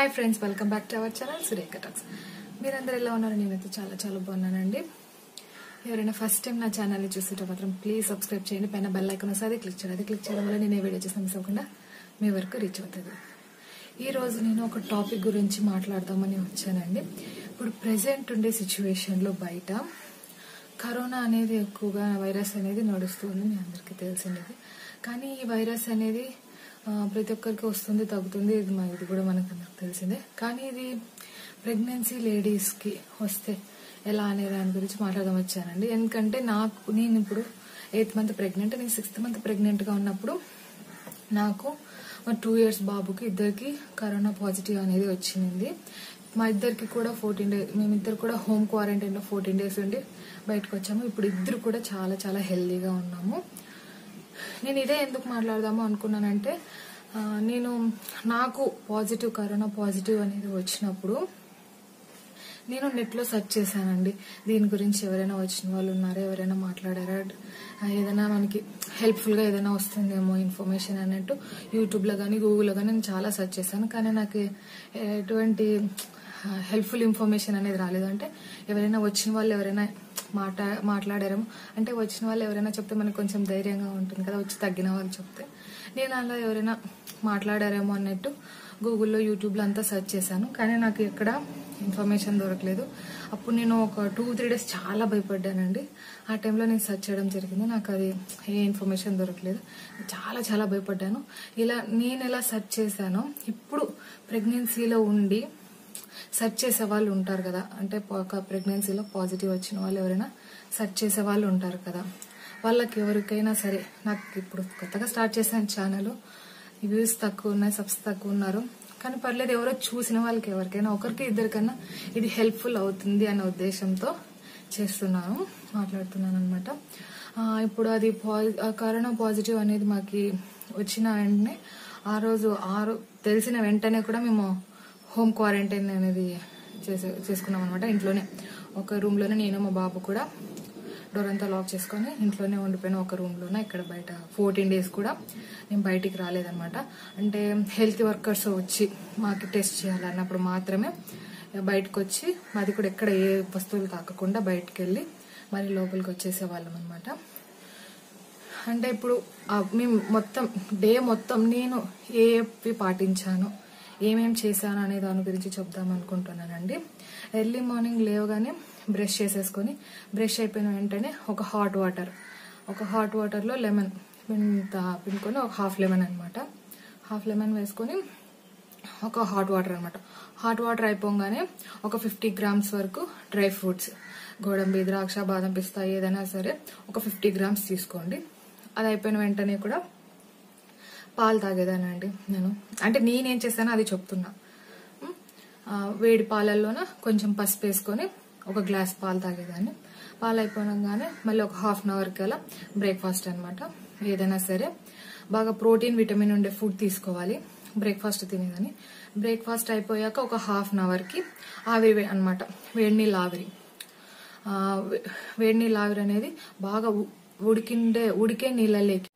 Hi friends welcome back to our channel Surekha talks మీరందరూ ఎలా ఉన్నారు నేనైతే చాలా చాలా బాగున్నానండి ఎవరైనా ఫస్ట్ టైం నా ఛానల్ని చూస్తుంటే మాత్రం ప్లీజ్ సబ్స్క్రైబ్ చేయండి పైన బెల్ ఐకాన్ వస్తే అది క్లిక్ చేయండి అది క్లిక్ చేయడం వల్ల నేను ఏ వీడియో చేసిన మిస్ అవ్వకుండా మీ వరకు రీచ్ అవుతుంది ఈ రోజు నేను ఒక టాపిక్ గురించి మాట్లాడదామని వచ్చానండి ఇప్పుడు ప్రెసెంట్ ఉండే సిచ్యువేషన్లో బయట కరోనా అనేది ఎక్కువగా వైరస్ అనేది నడుస్తుంది మీ అందరికీ తెలిసింది కానీ ఈ వైరస్ అనేది ఆ, ప్రతి ఒక్కరికి వస్తుంది తగ్గుతుంది ఇది మా- ఇది కూడా మనకు అందరికి తెలిసిందే కానీ ఇది ప్రెగ్నెన్సీ లేడీస్కి వస్తే ఎలా అనే దాని గురించి మాట్లాడదాం వచ్చానండి ఎందుకంటే నాకు నేను ఇప్పుడు ఎయిత్ మంత్ ప్రెగ్నెంట్ నేను సిక్స్త్ మంత్ ప్రెగ్నెంట్గా ఉన్నప్పుడు నాకు మా టూ ఇయర్స్ బాబుకి ఇద్దరికి కరోనా పాజిటివ్ అనేది వచ్చింది మా ఇద్దరికి కూడా ఫోర్టీన్ డేస్ మేమిద్దరు కూడా హోమ్ క్వారంటైన్లో ఫోర్టీన్ డేస్ ఉండి బయటకు వచ్చాము ఇప్పుడు ఇద్దరు కూడా చాలా చాలా హెల్దీగా ఉన్నాము నేను ఇదే ఎందుకు మాట్లాడదాము అనుకున్నానంటే ఆ, నేను నాకు పాజిటివ్ కరోనా పాజిటివ్ అనేది వచ్చినప్పుడు నేను నెట్లో సెర్చ్ చేశానండి దీని గురించి ఎవరైనా వచ్చిన వాళ్ళు ఉన్నారా ఎవరైనా మాట్లాడారా ఆ, ఏదైనా మనకి హెల్ప్ఫుల్గా ఏదైనా వస్తుందేమో ఇన్ఫర్మేషన్ అన్నట్టు యూట్యూబ్లో కానీ గూగుల్లో కానీ నేను చాలా సెర్చ్ చేశాను కానీ నాకు ఎటువంటి హెల్ప్ఫుల్ ఇన్ఫర్మేషన్ అనేది రాలేదు అంటే ఎవరైనా వచ్చిన వాళ్ళు ఎవరైనా మాట మాట్లాడారేమో అంటే వచ్చిన వాళ్ళు ఎవరైనా చెప్తే మనకు కొంచెం ధైర్యంగా ఉంటుంది కదా వచ్చి తగ్గిన వాళ్ళు చెప్తే నేను అలా ఎవరైనా మాట్లాడారేమో అన్నట్టు గూగుల్లో యూట్యూబ్లో అంతా సెర్చ్ చేశాను కానీ నాకు ఎక్కడ ఇన్ఫర్మేషన్ దొరకలేదు అప్పుడు నేను ఒక టూ త్రీ డేస్ చాలా భయపడ్డానండి ఆ టైంలో నేను సెర్చ్ చేయడం జరిగింది నాకు అది ఏ ఇన్ఫర్మేషన్ దొరకలేదు చాలా చాలా భయపడ్డాను ఇలా నేను ఎలా సెర్చ్ చేశానో ఇప్పుడు ప్రెగ్నెన్సీలో ఉండి సెర్చ్ చేసే వాళ్ళు ఉంటారు కదా అంటే ఒక ప్రెగ్నెన్సీలో పాజిటివ్ వచ్చిన వాళ్ళు ఎవరైనా సెర్చ్ చేసే వాళ్ళు ఉంటారు కదా వాళ్ళకి ఎవరికైనా సరే నాకు ఇప్పుడు కొత్తగా స్టార్ట్ చేశాను ఛానల్ వ్యూస్ తక్కువ ఉన్నాయి సబ్స్ తక్కువ ఉన్నారు కానీ పర్లేదు ఎవరో చూసిన వాళ్ళకి ఎవరికైనా ఒకరికి ఇద్దరికైనా ఇది హెల్ప్ఫుల్ అవుతుంది అనే ఉద్దేశంతో చేస్తున్నాను మాట్లాడుతున్నాను అనమాట ఇప్పుడు అది పా- ఆ కరోనా పాజిటివ్ అనేది మాకు వచ్చిన వెంటనే ఆ రోజు ఆ రో- తెలిసిన వెంటనే కూడా మేము హోమ్ క్వారంటైన్ అనేది చేసే చేసుకున్నాం అనమాట ఇంట్లోనే ఒక రూమ్ లోనే నేను మా బాబు కూడా డోర్ అంతా లాక్ చేసుకొని ఇంట్లోనే ఉండిపోయిన ఒక రూమ్ లోనే ఇక్కడ బయట ఫోర్టీన్ డేస్ కూడా నేను బయటికి రాలేదన్నమాట అంటే హెల్త్ వర్కర్స్ వచ్చి మాకు టెస్ట్ చేయాలన్నప్పుడు మాత్రమే బయటకు వచ్చి మాది కూడా ఎక్కడ ఏ వస్తువులు తాకకుండా బయటకు వెళ్ళి మరి లోపలికి వచ్చేసే వాళ్ళం అనమాట అంటే ఇప్పుడు ఆ మేము మొత్తం డే మొత్తం నేను ఏవి పాటించాను ఏమేం చేశాను అనే దాని గురించి చెప్దాం అనుకుంటున్నానండి ఎర్లీ మార్నింగ్ లేవగానే బ్రష్ చేసేసుకొని బ్రష్ అయిపోయిన వెంటనే ఒక హాట్ వాటర్ ఒక హాట్ వాటర్లో లెమన్ ఇంత పిండుకొని ఒక హాఫ్ లెమన్ అనమాట హాఫ్ లెమన్ వేసుకొని ఒక హాట్ వాటర్ అనమాట హాట్ వాటర్ అయిపోగానే ఒక ఫిఫ్టీ గ్రామ్స్ వరకు డ్రై ఫ్రూట్స్ గోడంబి ద్రాక్ష బాదం పిస్తా ఏదైనా సరే ఒక ఫిఫ్టీ గ్రామ్స్ తీసుకోండి అది అయిపోయిన వెంటనే కూడా పాలు తాగేదానండి నేను అంటే నేనేం చేస్తానో అది చెప్తున్నా ఉమ్, ఆ, వేడి పాలల్లోన కొంచెం పసుపు వేసుకొని ఒక గ్లాస్ పాలు తాగేదాన్ని పాలు అయిపోగానే మళ్ళీ ఒక హాఫ్ అన్ అవర్కి అలా బ్రేక్ఫాస్ట్ అనమాట ఏదైనా సరే బాగా ప్రోటీన్ విటమిన్ ఉండే ఫుడ్ తీసుకోవాలి బ్రేక్ఫాస్ట్ తినేదని బ్రేక్ఫాస్ట్ అయిపోయాక ఒక హాఫ్ అన్ అవర్కి ఆవిరి అనమాట వేడి నీళ్ళు ఆవిరి ఆ, వే- వేడి నీళ్ళు ఆవిరి అనేది బాగా ఉ- ఉడికిండే ఉడికే నీళ్ళలోకి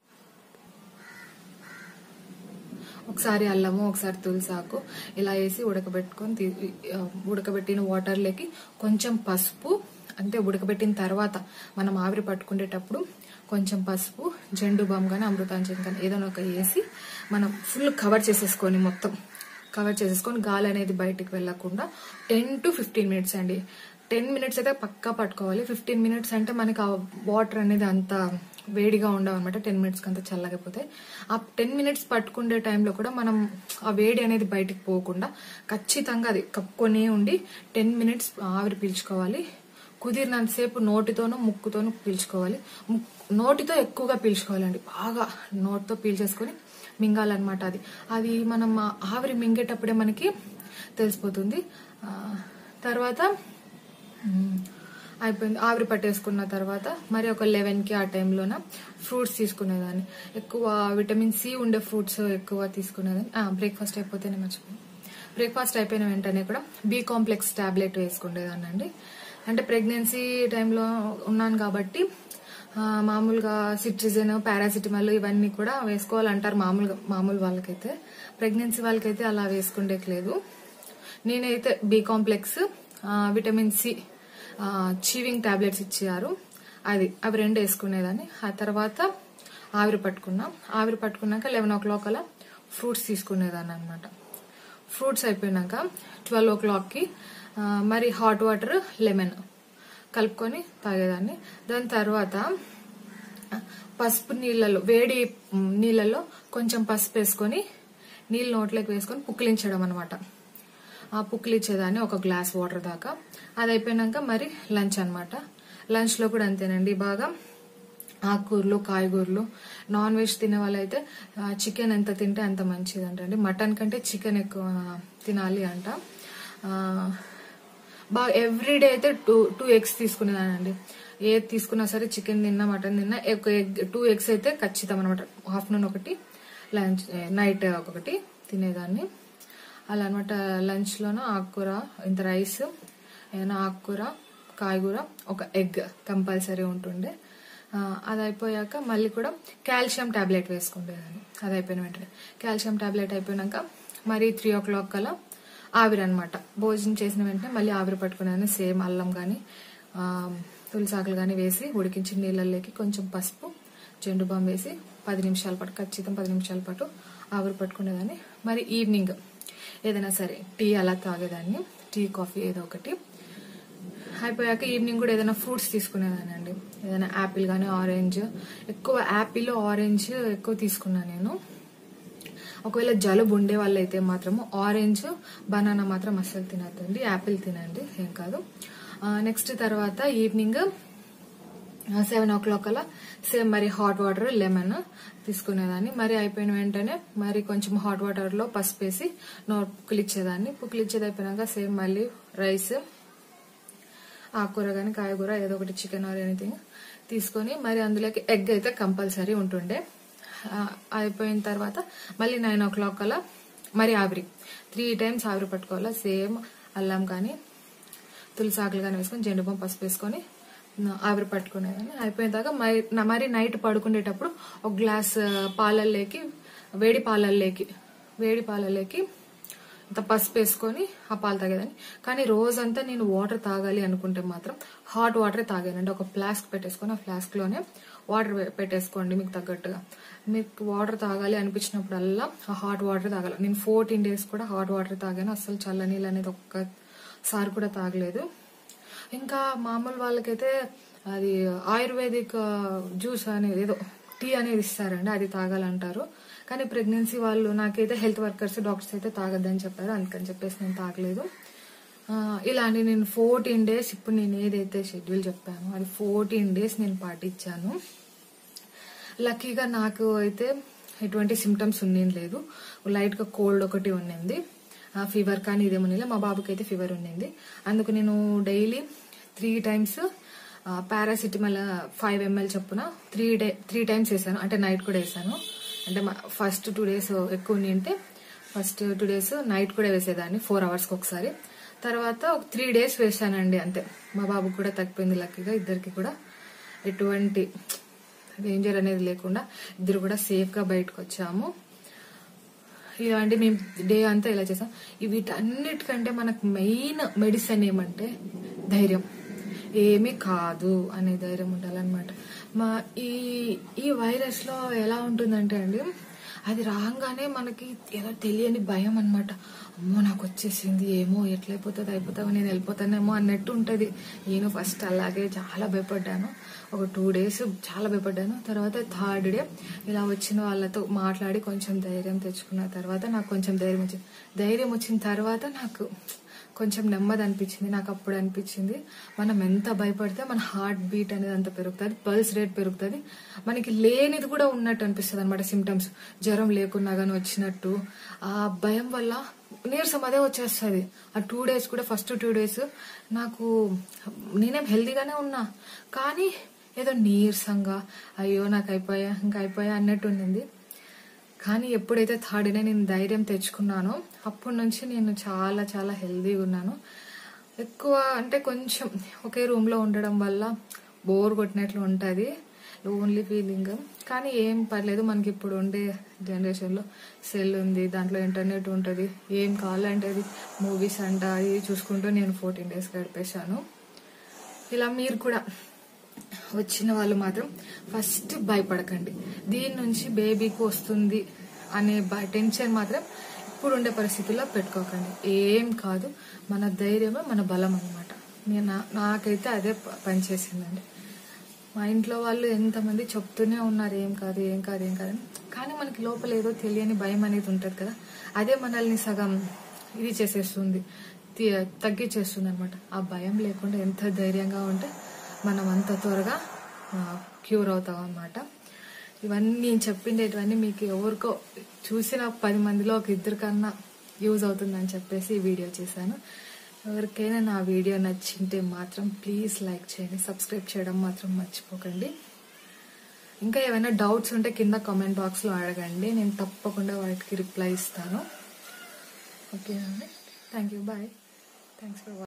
ఒకసారి అల్లము ఒకసారి తులసాకు ఇలా వేసి ఉడకబెట్టుకొని తీ- ఆ, ఉడకబెట్టిన వాటర్లోకి కొంచెం పసుపు అంటే ఉడకబెట్టిన తర్వాత మనం ఆవిరి పట్టుకునేటప్పుడు కొంచెం పసుపు జెండు బామ్ కానీ అమృతాంజన్ కానీ ఏదైనా ఒక వేసి మనం ఫుల్ కవర్ చేసేసుకొని మొత్తం కవర్ చేసేసుకొని గాలి అనేది బయటికి వెళ్లకుండా టెన్ టు ఫిఫ్టీన్ మినిట్స్ అండి టెన్ మినిట్స్ అయితే పక్కా పట్టుకోవాలి ఫిఫ్టీన్ మినిట్స్ అంటే మనకి ఆ వాటర్ అనేది అంత వేడిగా ఉండవు అనమాట టెన్ మినిట్స్కి అంత చల్లగైపోతాయి ఆ టెన్ మినిట్స్ పట్టుకునే టైంలో కూడా మనం ఆ వేడి అనేది బయటికి పోకుండా ఖచ్చితంగా అది కప్పుకొనే ఉండి టెన్ మినిట్స్ ఆవిరి పీల్చుకోవాలి కుదిరినంతసేపు నోటితోనూ ముక్కుతోనూ పీల్చుకోవాలి ముక్- నోటితో ఎక్కువగా పీల్చుకోవాలండి బాగా నోటితో పీల్చేసుకొని మింగాలన్నమాట అది అది మనం ఆ ఆవిరి మింగేటప్పుడే మనకి తెలిసిపోతుంది ఆ, తర్వాత మ్, అయిపోయింది ఆవిరి పట్టేసుకున్న తర్వాత మరి ఒక లెవెన్కి ఆ టైంలోన ఫ్రూట్స్ తీసుకునేదాన్ని ఎక్కువ విటమిన్ సి ఉండే ఫ్రూట్స్ ఎక్కువ తీసుకునేదాన్ని బ్రేక్ఫాస్ట్ అయిపోతేనే మర్చిపోయాను బ్రేక్ఫాస్ట్ అయిపోయిన వెంటనే కూడా బి కాంప్లెక్స్ టాబ్లెట్ వేసుకునేదాన్ని అండి అంటే ప్రెగ్నెన్సీ టైంలో ఉన్నాను కాబట్టి ఆ, మామూలుగా సిట్రిజన్ పారాసిటమాల్ ఇవన్నీ కూడా వేసుకోవాలంటారు మామూలుగా మామూలు వాళ్ళకైతే ప్రెగ్నెన్సీ వాళ్ళకైతే అలా వేసుకుండేకి లేదు నేనైతే బి కాంప్లెక్స్ ఆ, విటమిన్ సి ఆ, చీవింగ్ టాబ్లెట్స్ ఇచ్చారు అది అవి రెండు వేసుకునేదాన్ని ఆ తర్వాత ఆవిరి పట్టుకున్నాం ఆవిరి పట్టుకున్నాక లెవెన్ ఓ క్లాక్ అలా ఫ్రూట్స్ తీసుకునేదాన్ని అనమాట ఫ్రూట్స్ అయిపోయినాక ట్వెల్వ్ ఓ క్లాక్కి ఆ, మరి హాట్ వాటర్ లెమన్ కలుపుకొని తాగేదాన్ని దాని తర్వాత పసుపు నీళ్ళలో వేడి మ్, నీళ్ళలో కొంచెం పసుపు వేసుకొని నీళ్ళు నోట్లోకి వేసుకొని పుక్కిలించడం అనమాట ఆ పుక్కిలిచ్చేదాన్ని ఒక గ్లాస్ వాటర్ దాకా అది అయిపోయినాక మరి లంచ్ అనమాట లంచ్లో కూడా అంతేనండి బాగా ఆకుకూరలు కాయగూరలు నాన్ వెజ్ తినే వాళ్ళైతే చికెన్ ఎంత తింటే అంత మంచిది అంటండి మటన్ కంటే చికెన్ ఎక్కువ తినాలి అంట ఆ, బాగా ఎవ్రీడే అయితే టూ టూ ఎగ్స్ తీసుకునేదానండి ఏది తీసుకున్నా సరే చికెన్ తిన్నా మటన్ తిన్నా ఒక ఎగ్ టూ ఎగ్స్ అయితే ఖచ్చితం అనమాట ఆఫ్టర్నూన్ ఒకటి లంచ్ నైట్ ఒకటి తినేదాన్ని అలా అనమాట లంచ్లోనూ ఆకుకూర ఇంత రైస్ ఏదైనా ఆకుకూర కాయగూర ఒక ఎగ్ కంపల్సరీ ఉంటుండే ఆ, అది అయిపోయాక మళ్ళీ కూడా కాల్షియం టాబ్లెట్ వేసుకుండేదాన్ని అది అయిపోయిన వెంటనే కాల్షియం టాబ్లెట్ అయిపోయినాక మరి త్రీ ఓ క్లాక్ కల్లా ఆవిరి అనమాట భోజనం చేసిన వెంటనే మళ్ళీ ఆవిరి పట్టుకునేదాన్ని సేమ్ అల్లం కానీ తులసాకులు కానీ వేసి ఉడికించి నీళ్ళల్లోకి కొంచెం పసుపు జెండు బామ్ వేసి పది నిమిషాల పాటు ఖచ్చితం పది నిమిషాల పాటు ఆవిరి పట్టుకునేదాన్ని మరి ఈవినింగ్ ఏదైనా సరే టీ అలా తాగేదాన్ని టీ కాఫీ ఏదో ఒకటి అయిపోయాక ఈవినింగ్ కూడా ఏదైనా ఫ్రూట్స్ తీసుకునేదాన్ని అండి ఏదైనా యాపిల్ కానీ ఆరెంజ్ ఎక్కువ యాపిల్ ఆరెంజ్ ఎక్కువ తీసుకున్నాను నేను ఒకవేళ జలుబు ఉండే వాళ్ళైతే మాత్రము ఆరెంజ్ బనానా మాత్రం అస్సలు తినద్దండి యాపిల్ తినండి ఏం కాదు నెక్స్ట్ తర్వాత ఈవినింగ్ సెవెన్ ఓ క్లాక్ అలా సేమ్ మరి హాట్ వాటర్ లెమన్ తీసుకునేదాన్ని మరి అయిపోయిన వెంటనే మరి కొంచెం హాట్ వాటర్ లో పసుపు వేసి నోరు పుక్కిలిచ్చేదాన్ని పుక్కిలిచ్చేది అయిపోయినాక సేమ్ మళ్ళీ రైస్ ఆకుకూర కానీ కాయగూర ఏదో ఒకటి చికెన్ ఆర్ ఎనీథింగ్ తీసుకొని మరి అందులోకి ఎగ్ అయితే కంపల్సరీ ఉంటుండే ఆ, అయిపోయిన తర్వాత మళ్ళీ నైన్ ఓ క్లాక్ అలా మరి ఆవిరి త్రీ టైమ్స్ ఆవిరి పట్టుకోవాలా సేమ్ అల్లం కానీ తులసి ఆకులు కానీ వేసుకొని జెండు బాంబు పసుపు వేసుకొని ఆ, ఆవిరి పట్టుకునేదాన్ని అయిపోయిన దాకా మరి నా- మరి నైట్ పడుకునేటప్పుడు ఒక గ్లాస్ ఆ, పాలల్లోకి వేడి పాలల్లోకి వేడి పాలల్లోకి ఇంత పసుపు వేసుకొని ఆ పాలు తాగేదాన్ని కానీ రోజంతా నేను వాటర్ తాగాలి అనుకుంటే మాత్రం హాట్ వాటర్ తాగానండి ఒక ఫ్లాస్క్ పెట్టేసుకొని ఆ ఫ్లాస్క్ లోనే వాటర్ పెట్టేసుకోండి మీకు తగ్గట్టుగా మీకు వాటర్ తాగాలి అనిపించినప్పుడల్లా ఆ హాట్ వాటర్ తాగాలి నేను ఫోర్టీన్ డేస్ కూడా హాట్ వాటర్ తాగాను అసలు చల్ల నీళ్ళు అనేది ఒక్కసారి కూడా తాగలేదు ఇంకా మామూలు వాళ్ళకైతే అది ఆయుర్వేదిక్ జ్యూస్ అనేది ఏదో టీ అనేది ఇస్తారండి అది తాగాలంటారు కానీ ప్రెగ్నెన్సీ వాళ్ళు నాకైతే హెల్త్ వర్కర్స్ డాక్టర్స్ అయితే తాగొద్దని చెప్పారు అందుకని చెప్పేసి నేను తాగలేదు ఆ, ఇలా అండి నేను ఫోర్టీన్ డేస్ ఇప్పుడు నేను ఏదైతే షెడ్యూల్ చెప్పానో అది ఫోర్టీన్ డేస్ నేను పాటించాను లక్కీగా నాకు అయితే ఎటువంటి సిమ్టమ్స్ ఉన్నేం లేదు లైట్ గా కోల్డ్ ఒకటి ఉన్నింది ఫీవర్ కానీ ఇదేమో లేదు మా బాబుకి అయితే ఫీవర్ ఉన్నింది అందుకు నేను daily three times paracetamol five ML చొప్పున త్రీ డే త్రీ టైమ్స్ వేసాను అంటే నైట్ కూడా వేసాను అంటే ఫస్ట్ టూ డేస్ ఎక్కువ ఉంటే ఫస్ట్ టూ డేస్ నైట్ కూడా వేసేదాన్ని ఫోర్ అవర్స్కి ఒకసారి తర్వాత ఒక త్రీ డేస్ వేసానండి అంతే మా బాబుకి కూడా తగ్గిపోయింది లక్కీగా ఇద్దరికి కూడా ఎటువంటి డేంజర్ అనేది లేకుండా ఇద్దరు కూడా సేఫ్ గా బయటకు వచ్చాము ఇలాంటి మేము డే అంతా ఇలా చేసాం ఈ వీటన్నిటికంటే మనకు మెయిన్ మెడిసిన్ ఏమంటే ధైర్యం ఏమీ కాదు అనే ధైర్యం ఉండాలన్నమాట మా ఈ ఈ వైరస్ లో ఎలా ఉంటుందంటే అండి అది రాగానే మనకి ఏదో తెలియని భయం అన్నమాట అమ్మో నాకు వచ్చేసింది ఏమో ఎట్లయిపోతుంది అయిపోతావు నేను వెళ్ళిపోతానేమో అన్నట్టు ఉంటది నేను ఫస్ట్ అలాగే చాలా భయపడ్డాను ఒక టూ డేస్ చాలా భయపడ్డాను తర్వాత థర్డ్ డే ఇలా వచ్చిన వాళ్ళతో మాట్లాడి కొంచెం ధైర్యం తెచ్చుకున్న తర్వాత నాకు కొంచెం ధైర్యం వచ్చింది ధైర్యం వచ్చిన తర్వాత నాకు కొంచెం నెమ్మది అనిపించింది నాకు అప్పుడు అనిపించింది మనం ఎంత భయపడితే మన హార్ట్ బీట్ అనేది అంత పెరుగుతుంది పల్స్ రేట్ పెరుగుతుంది మనకి లేనిది కూడా ఉన్నట్టు అనిపిస్తుంది అనమాట సిమ్టమ్స్ జ్వరం లేకున్నా కానీ వచ్చినట్టు ఆ భయం వల్ల నీరసం అదే వచ్చేస్తుంది ఆ టూ డేస్ కూడా ఫస్ట్ టూ డేస్ నాకు నేనేం హెల్దీగానే ఉన్నా కానీ ఏదో నీరసంగా అయ్యో నాకు అయిపోయా ఇంకా అయిపోయా అన్నట్టు ఉండింది కానీ ఎప్పుడైతే థర్డ్ డే నేను ధైర్యం తెచ్చుకున్నానో అప్పటి నుంచి నేను చాలా చాలా హెల్దీగా ఉన్నాను ఎక్కువ అంటే కొంచెం ఒకే రూమ్ లో ఉండడం వల్ల బోర్ కొట్టినట్లు ఉంటుంది ఓన్లీ ఫీలింగ్ కానీ ఏం పర్లేదు మనకి ఇప్పుడు ఉండే జనరేషన్లో సెల్ ఉంది దాంట్లో ఇంటర్నెట్ ఉంటుంది ఏం కావాలంటే అది మూవీస్ అంట అది చూసుకుంటూ నేను ఫోర్టీన్ డేస్ గడిపేశాను ఇలా మీరు కూడా వచ్చిన వాళ్ళు మాత్రం ఫస్ట్ భయపడకండి దీని నుంచి బేబీకి వస్తుంది అనే భ- టెన్షన్ మాత్రం ఇప్పుడు ఉండే పరిస్థితుల్లో పెట్టుకోకండి ఏం కాదు మన ధైర్యమే మన బలం అనమాట నేను నా- నాకైతే అదే ప- పనిచేసిందండి మా ఇంట్లో వాళ్ళు ఎంతమంది చెప్తూనే ఉన్నారు ఏం కాదు ఏం కాదు ఏం కాదు అని. కానీ మనకి లోపల ఏదో తెలియని భయం అనేది ఉంటుంది కదా అదే మనల్ని సగం ఇది చేసేస్తుంది తి- తగ్గించేస్తుంది అనమాట ఆ భయం లేకుండా ఎంత ధైర్యంగా ఉంటే మనం అంత త్వరగా క్యూర్ అవుతాం అనమాట ఇవన్నీ నేను చెప్పిండేటివన్నీ మీకు ఎవరికో చూసిన పది మందిలో ఒక ఇద్దరు కన్నా యూజ్ అవుతుందని చెప్పేసి ఈ వీడియో చేశాను ఎవరికైనా నా వీడియో నచ్చింటే మాత్రం ప్లీజ్ లైక్ చేయండి సబ్స్క్రైబ్ చేయడం మాత్రం మర్చిపోకండి ఇంకా ఏమైనా డౌట్స్ ఉంటే కింద కామెంట్ బాక్స్లో అడగండి నేను తప్పకుండా వాటికి రిప్లై ఇస్తాను ఓకే అండి thank you bye thanks for